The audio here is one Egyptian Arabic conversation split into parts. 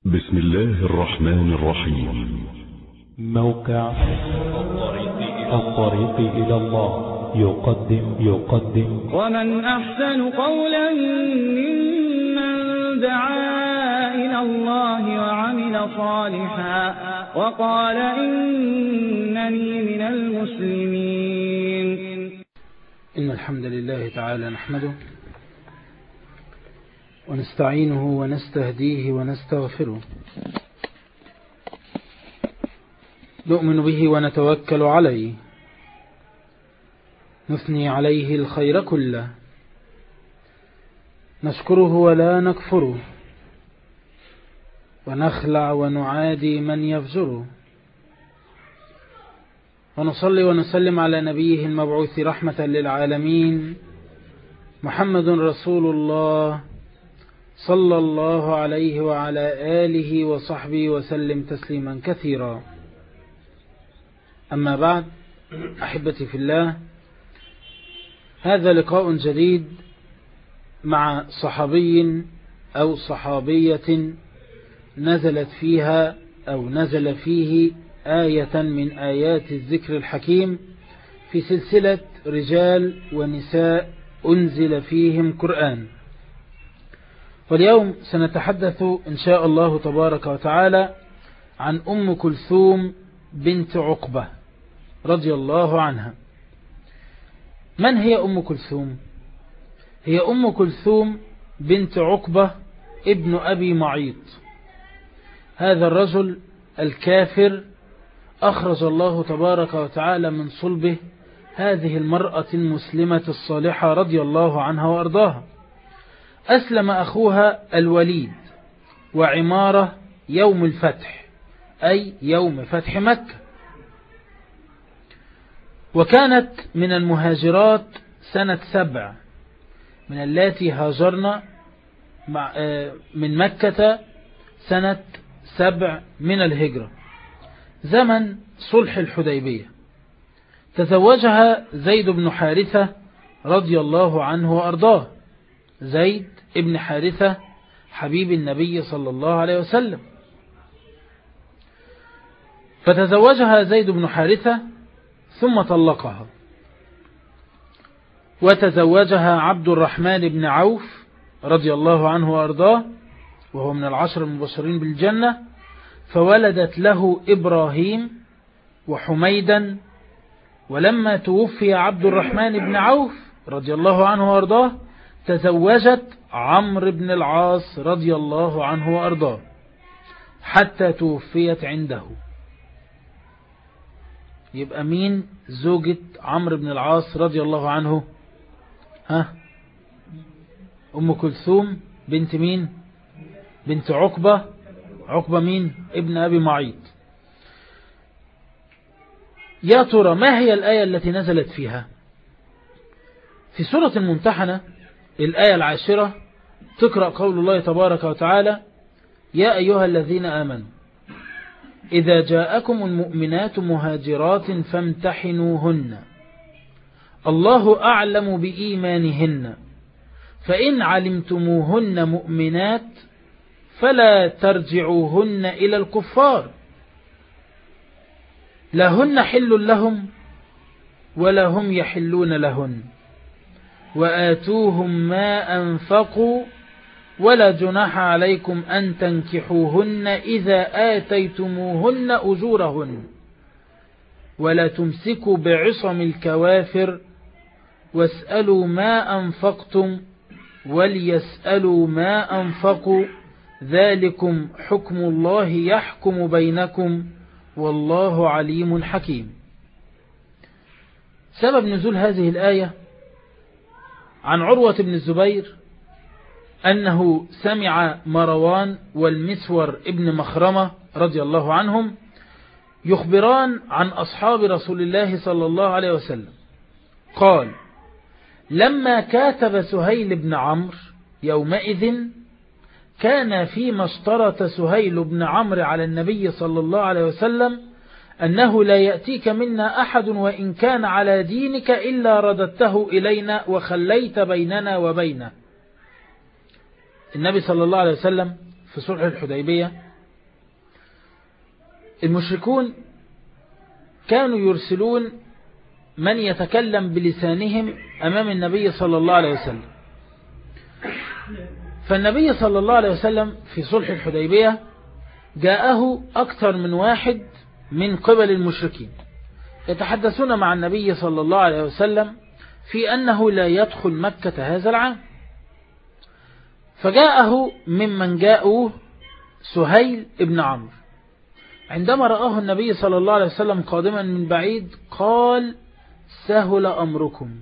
بسم الله الرحمن الرحيم موقع الطريق إلى الله يقدم يقدم ومن أحسن قولا ممن دعا إلى الله وعمل صالحا وقال إنني من المسلمين إن الحمد لله تعالى نحمده ونستعينه ونستهديه ونستغفره نؤمن به ونتوكل عليه نثني عليه الخير كله نشكره ولا نكفره ونخلع ونعادي من يفجره ونصلي ونسلم على نبيه المبعوث رحمة للعالمين محمد رسول الله صلى الله عليه وعلى آله وصحبه وسلم تسليما كثيرا أما بعد أحبتي في الله هذا لقاء جديد مع صحابي أو صحابية نزلت فيها أو نزل فيه آية من آيات الذكر الحكيم في سلسلة رجال ونساء أنزل فيهم قرآن واليوم سنتحدث إن شاء الله تبارك وتعالى عن أم كلثوم بنت عقبة رضي الله عنها من هي أم كلثوم هي أم كلثوم بنت عقبة ابن أبي معيط هذا الرجل الكافر أخرج الله تبارك وتعالى من صلبه هذه المرأة المسلمة الصالحة رضي الله عنها وأرضاها أسلم أخوها الوليد وعمارة يوم الفتح أي يوم فتح مكة وكانت من المهاجرات سنة سبع من التي هاجرنا من مكة سنة سبع من الهجرة زمن صلح الحديبية تزوجها زيد بن حارثة رضي الله عنه وأرضاه زيد ابن حارثة حبيب النبي صلى الله عليه وسلم فتزوجها زيد بن حارثة ثم طلقها وتزوجها عبد الرحمن بن عوف رضي الله عنه وأرضاه وهو من العشر المبشرين بالجنة فولدت له إبراهيم وحميدا ولما توفي عبد الرحمن بن عوف رضي الله عنه وأرضاه تزوجت عمرو بن العاص رضي الله عنه وأرضاه حتى توفيت عنده يبقى مين زوجة عمرو بن العاص رضي الله عنه ها أم كلثوم بنت مين بنت عقبة عقبة مين ابن أبي معيط يا ترى ما هي الآية التي نزلت فيها في سورة الممتحنة الآية العاشرة تقرأ قول الله تبارك وتعالى يا أيها الذين آمنوا إذا جاءكم المؤمنات مهاجرات فامتحنوهن الله أعلم بإيمانهن فإن علمتموهن مؤمنات فلا ترجعوهن إلى الكفار لهن حل لهم ولا هم يحلون لهن وآتوهم ما أنفقوا ولا جناح عليكم أن تنكحوهن إذا آتيتموهن أجورهن ولا تمسكوا بعصم الكوافر واسألوا ما أنفقتم وليسألوا ما أنفقوا ذلكم حكم الله يحكم بينكم والله عليم حكيم سبب نزول هذه الآية عن عروة بن الزبير أنه سمع مروان والمسور ابن مخرمة رضي الله عنهم يخبران عن أصحاب رسول الله صلى الله عليه وسلم قال لما كاتب سهيل بن عمرو يومئذ كان فيما اشترط سهيل بن عمرو على النبي صلى الله عليه وسلم أنه لا يأتيك منا أحد وإن كان على دينك إلا رددته إلينا وخليت بيننا وبينه النبي صلى الله عليه وسلم في صلح الحديبية المشركون كانوا يرسلون من يتكلم بلسانهم أمام النبي صلى الله عليه وسلم فالنبي صلى الله عليه وسلم في صلح الحديبية جاءه أكثر من واحد من قبل المشركين يتحدثون مع النبي صلى الله عليه وسلم في أنه لا يدخل مكة هذا العام فجاءه ممن جاءوه سهيل ابن عمرو عندما رآه النبي صلى الله عليه وسلم قادما من بعيد قال سهل أمركم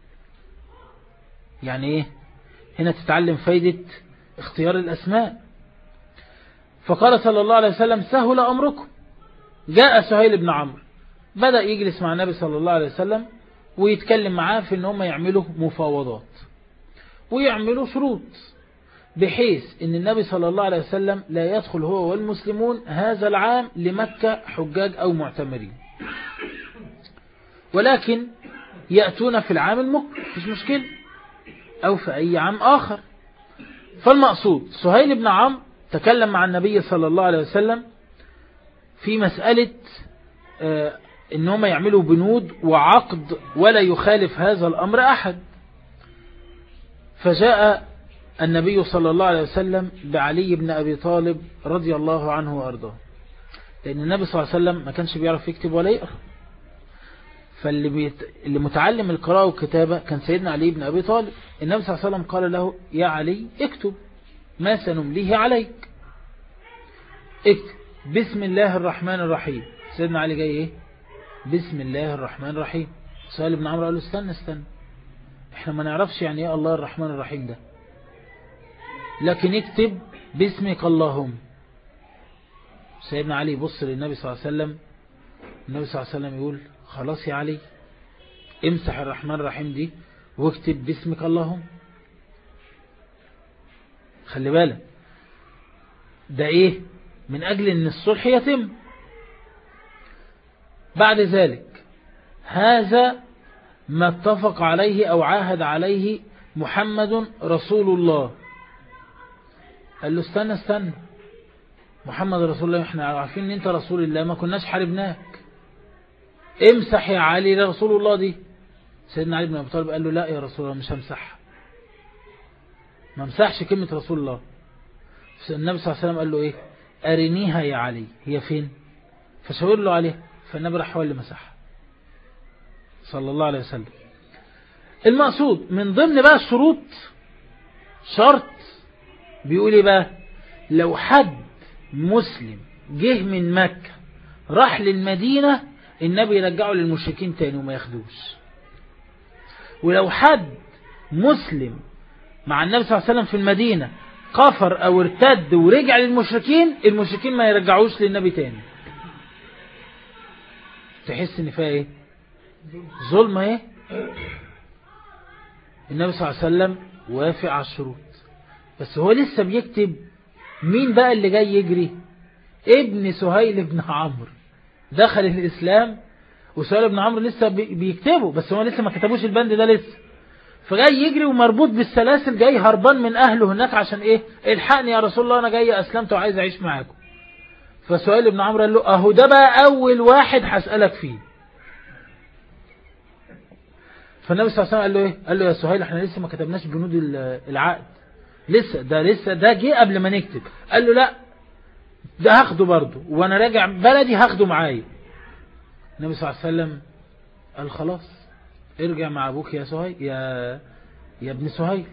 يعني ايه هنا تتعلم فايدة اختيار الأسماء فقال صلى الله عليه وسلم سهل أمركم جاء سهيل بن عمرو بدأ يجلس مع النبي صلى الله عليه وسلم ويتكلم معاه في ان هم يعملوا مفاوضات ويعملوا شروط بحيث ان النبي صلى الله عليه وسلم لا يدخل هو والمسلمون هذا العام لمكة حجاج او معتمرين ولكن يأتون في العام المقبل مش مشكلة او في اي عام اخر فالمقصود سهيل بن عمرو تكلم مع النبي صلى الله عليه وسلم في مسألة آه ان هم يعملوا بنود وعقد ولا يخالف هذا الامر احد فجاء النبي صلى الله عليه وسلم بعلي بن ابي طالب رضي الله عنه وارضاه لان النبي صلى الله عليه وسلم ما كانش بيعرف يكتب ولا يقرأ فاللي بيت... اللي متعلم القراءة والكتابة كان سيدنا علي بن أبي طالب النبي صلى الله عليه وسلم قال له يا علي اكتب ما سنمليه عليك اكتب بسم الله الرحمن الرحيم سيدنا علي جاي ايه بسم الله الرحمن الرحيم سؤال ابن عمرو قال له استنى استنى احنا ما نعرفش يعني ايه الله الرحمن الرحيم ده لكن اكتب باسمك اللهم سيدنا علي يبص للنبي صلى الله عليه وسلم النبي صلى الله عليه وسلم يقول خلاص يا علي امسح الرحمن الرحيم دي واكتب باسمك اللهم خلي بالك ده ايه من اجل ان الصلح يتم بعد ذلك هذا ما اتفق عليه او عاهد عليه محمد رسول الله قال له استنى استنى محمد رسول الله احنا عارفين ان انت رسول الله ما كناش حاربناك امسح يا علي رسول الله دي سيدنا علي بن ابي طالب قال له لا يا رسول الله مش همسحها ما امسحش كلمة رسول الله النبي صلى الله عليه وسلم قال له ايه ارنيها يا علي هي فين فشاور له عليها فالنبي راح هو اللي مسحها صلى الله عليه وسلم المقصود من ضمن بقى الشروط شرط بيقول ايه بقى لو حد مسلم جه من مكة راح للمدينة النبي يرجعه للمشركين تاني وما ياخدوش ولو حد مسلم مع النبي صلى الله عليه وسلم في المدينة كفر او ارتد ورجع للمشركين المشركين ما يرجعوش للنبي تاني تحس ان فيها ايه ظلمة ايه النبي صلى الله عليه وسلم وافق على الشروط بس هو لسه بيكتب مين بقى اللي جاي يجري ابن سهيل بن عمرو دخل الاسلام وسهيل بن عمرو لسه بيكتبه بس هو لسه ما كتبوش البند ده لسه فجاي يجري ومربوط بالسلاسل جاي هربان من اهله هناك عشان ايه الحقني يا رسول الله انا جاي اسلمت وعايز اعيش معاكم فسهيل بن عمرو قال له اهو ده بقى اول واحد هسألك فيه فالنبي صلى الله عليه وسلم قال له ايه قال له يا سهيل احنا لسه ما كتبناش بنود العقد لسه ده لسه ده جه قبل ما نكتب قال له لا ده هاخده برضه وانا راجع بلدي هاخده معايا النبي صلى الله عليه وسلم قال خلاص ارجع مع ابوك يا سهيل يا يا ابن سهيل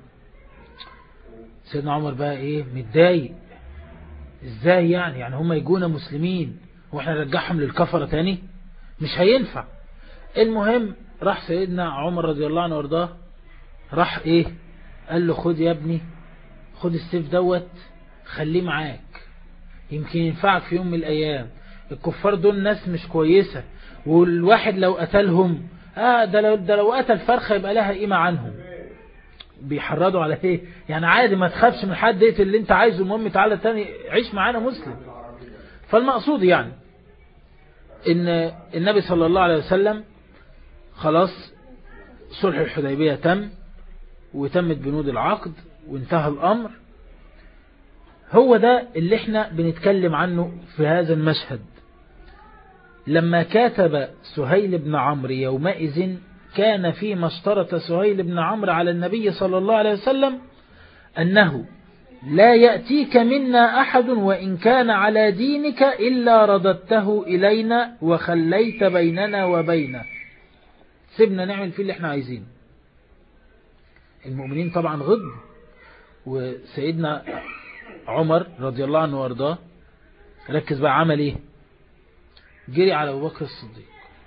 سيدنا عمر بقى ايه متضايق ازاي يعني يعني هم يجونا مسلمين واحنا نرجعهم للكفرة تاني مش هينفع المهم راح سيدنا عمر رضي الله عنه وارضاه راح ايه قال له خد يا ابني خد السيف دوت خليه معاك يمكن ينفعك في يوم من الايام الكفار دول ناس مش كويسة والواحد لو قتلهم آه ده لو, ده لو قتل فرخة يبقى لها قيمة عنهم بيحرضوا على ايه يعني عادي ما تخافش من حد اقتل اللي انت عايزه المهم تعالى تاني عيش معانا مسلم فالمقصود يعني ان النبي صلى الله عليه وسلم خلاص صلح الحديبية تم وتمت بنود العقد وانتهى الامر هو ده اللي احنا بنتكلم عنه في هذا المشهد لما كاتب سهيل بن عمرو يومئذ كان فيما اشترط سهيل بن عمرو على النبي صلى الله عليه وسلم أنه لا يأتيك منا أحد وإن كان على دينك إلا رددته إلينا وخليت بيننا وبينه سيبنا نعمل فيه اللي احنا عايزينه المؤمنين طبعا غض وسيدنا عمر رضي الله عنه وارضاه ركز بقى عمل ايه جري على ابو بكر الصديق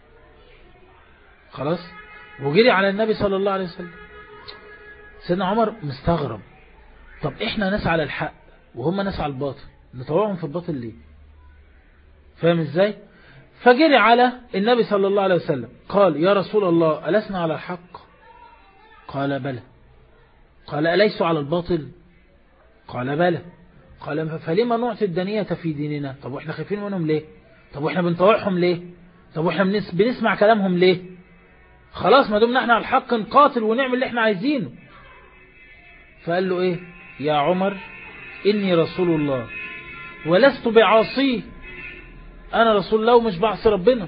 خلاص وجري على النبي صلى الله عليه وسلم سيدنا عمر مستغرب طب احنا ناس على الحق وهم ناس على الباطل نطوعهم في الباطل ليه فاهم ازاي فجري على النبي صلى الله عليه وسلم قال يا رسول الله ألسنا على الحق قال بلى قال أليسوا على الباطل قال بلى قال فلما نعطي الدنية في ديننا طب واحنا خايفين منهم ليه طب واحنا بنطوعهم ليه طب واحنا بنس... بنسمع كلامهم ليه خلاص ما دمنا احنا على الحق نقاتل ونعمل اللي احنا عايزينه فقال له ايه يا عمر اني رسول الله ولست بعاصيه انا رسول الله ومش بعصي ربنا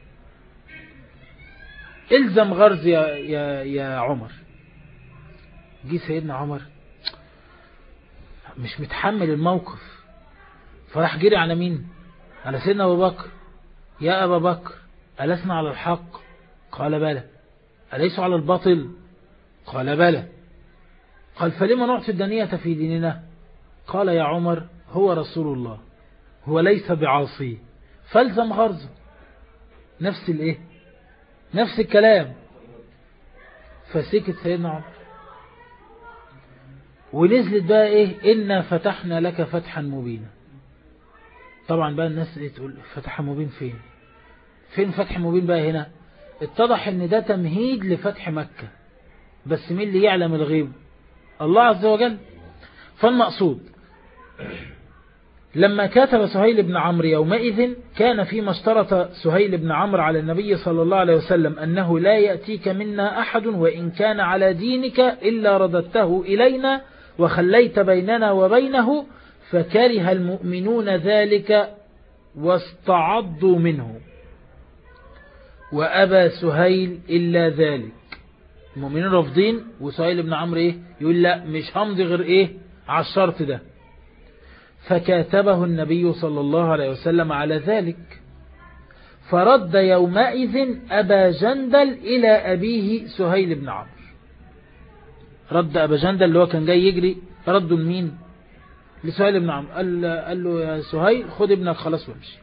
الزم غرز يا, يا, يا عمر جه سيدنا عمر مش متحمل الموقف فراح جري على مين على سيدنا أبو بكر يا أبا بكر ألسنا على الحق قال بلى أليس على الباطل قال بلى قال فلما نعطي الدنية في ديننا قال يا عمر هو رسول الله هو ليس بعاصي فالزم غرزه نفس الايه نفس الكلام فسكت سيدنا عمر ونزلت بقى ايه إنا فتحنا لك فتحا مبينا طبعا بقى الناس ايه تقول فتح مبين فين فين فتح مبين بقى هنا اتضح ان ده تمهيد لفتح مكة بس مين اللي يعلم الغيب الله عز وجل فالمقصود لما كتب سهيل بن عمرو يومئذ كان فيما اشترط سهيل بن عمرو على النبي صلى الله عليه وسلم أنه لا يأتيك منا أحد وإن كان على دينك إلا رددته إلينا وخليت بيننا وبينه فكره المؤمنون ذلك واستعضوا منه وأبى سهيل إلا ذلك المؤمنين رافضين وسهيل بن عمرو إيه يقول لا مش همضي غير إيه على الشرط ده فكاتبه النبي صلى الله عليه وسلم على ذلك فرد يومئذ أبا جندل إلى أبيه سهيل بن عمرو رد أبا جندل اللي هو كان جاي يجري رده لمين لسهيل بن عمرو قال, قال له يا سهيل خد ابنك خلاص وامشي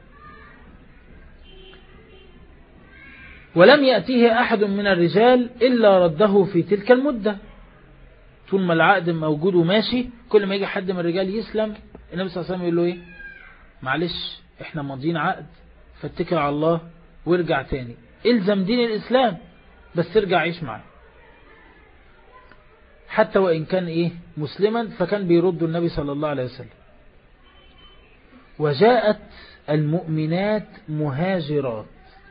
ولم يأتيه أحد من الرجال إلا رده في تلك المدة طول ما العقد موجود وماشي كل ما يجي حد من الرجال يسلم النبي صلى الله عليه وسلم يقول له ايه معلش احنا ماضيين عقد فاتكل على الله وارجع تاني الزم دين الإسلام بس ارجع عيش معاه حتى وإن كان إيه مسلما فكان بيرد النبي صلى الله عليه وسلم وجاءت المؤمنات مهاجرات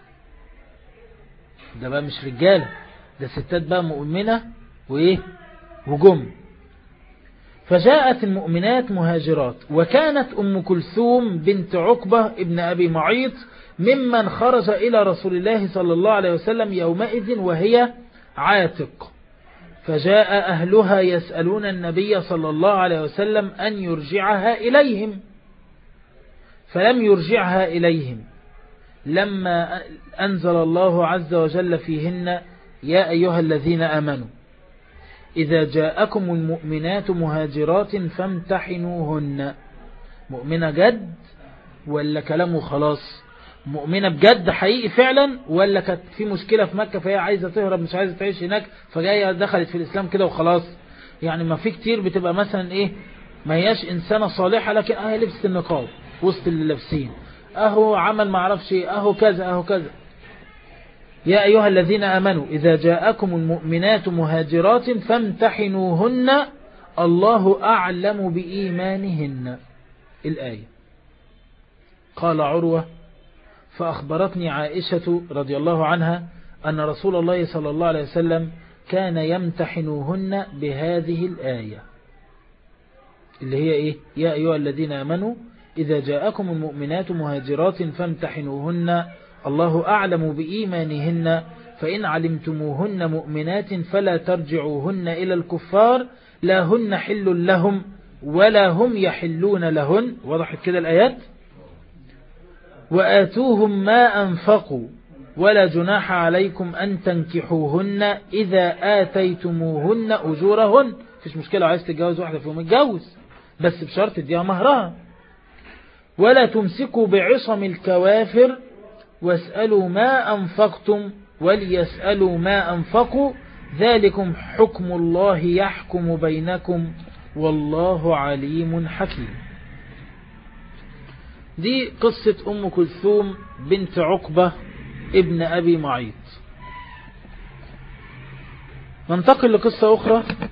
ده بقى مش رجالة ده ستات بقى مؤمنة وإيه وجم فجاءت المؤمنات مهاجرات وكانت أم كلثوم بنت عقبة ابن أبي معيط ممن خرج إلى رسول الله صلى الله عليه وسلم يومئذ وهي عاتق فجاء أهلها يسألون النبي صلى الله عليه وسلم أن يرجعها إليهم فلم يرجعها إليهم لما أنزل الله عز وجل فيهن يا أيها الذين آمنوا إذا جاءكم المؤمنات مهاجرات فامتحنوهن مؤمنة جد ولا كلامه خلاص مؤمنة بجد حقيقي فعلا ولا كانت في مشكلة في مكة فهي عايزة تهرب مش عايزة تعيش هناك فجاية دخلت في الإسلام كده وخلاص يعني ما في كتير بتبقى مثلا إيه ما هياش إنسانة صالحة لكن أهي لبست النقاب وسط اللي لابسين أهو عمل ما عرفش أهو كذا أهو كذا يا أيها الذين آمنوا إذا جاءكم المؤمنات مهاجرات فامتحنوهن الله أعلم بإيمانهن الآية قال عروة فأخبرتني عائشة رضي الله عنها أن رسول الله صلى الله عليه وسلم كان يمتحنوهن بهذه الآية اللي هي إيه يا أيها الذين آمنوا إذا جاءكم المؤمنات مهاجرات فامتحنوهن الله أعلم بإيمانهن فإن علمتموهن مؤمنات فلا ترجعوهن إلى الكفار لا هن حل لهم ولا هم يحلون لهن وضحت كده الآيات وآتوهم ما أنفقوا ولا جناح عليكم أن تنكحوهن إذا آتيتموهن أجورهن فيش مشكلة عايز تتجوز واحدة فيهم اتجوز بس بشرط تديها مهرها ولا تمسكوا بعصم الكوافر واسألوا ما أنفقتم وليسألوا ما أنفقوا ذلكم حكم الله يحكم بينكم والله عليم حكيم دي قصة أم كلثوم بنت عقبة ابن أبي معيط ننتقل لقصة أخرى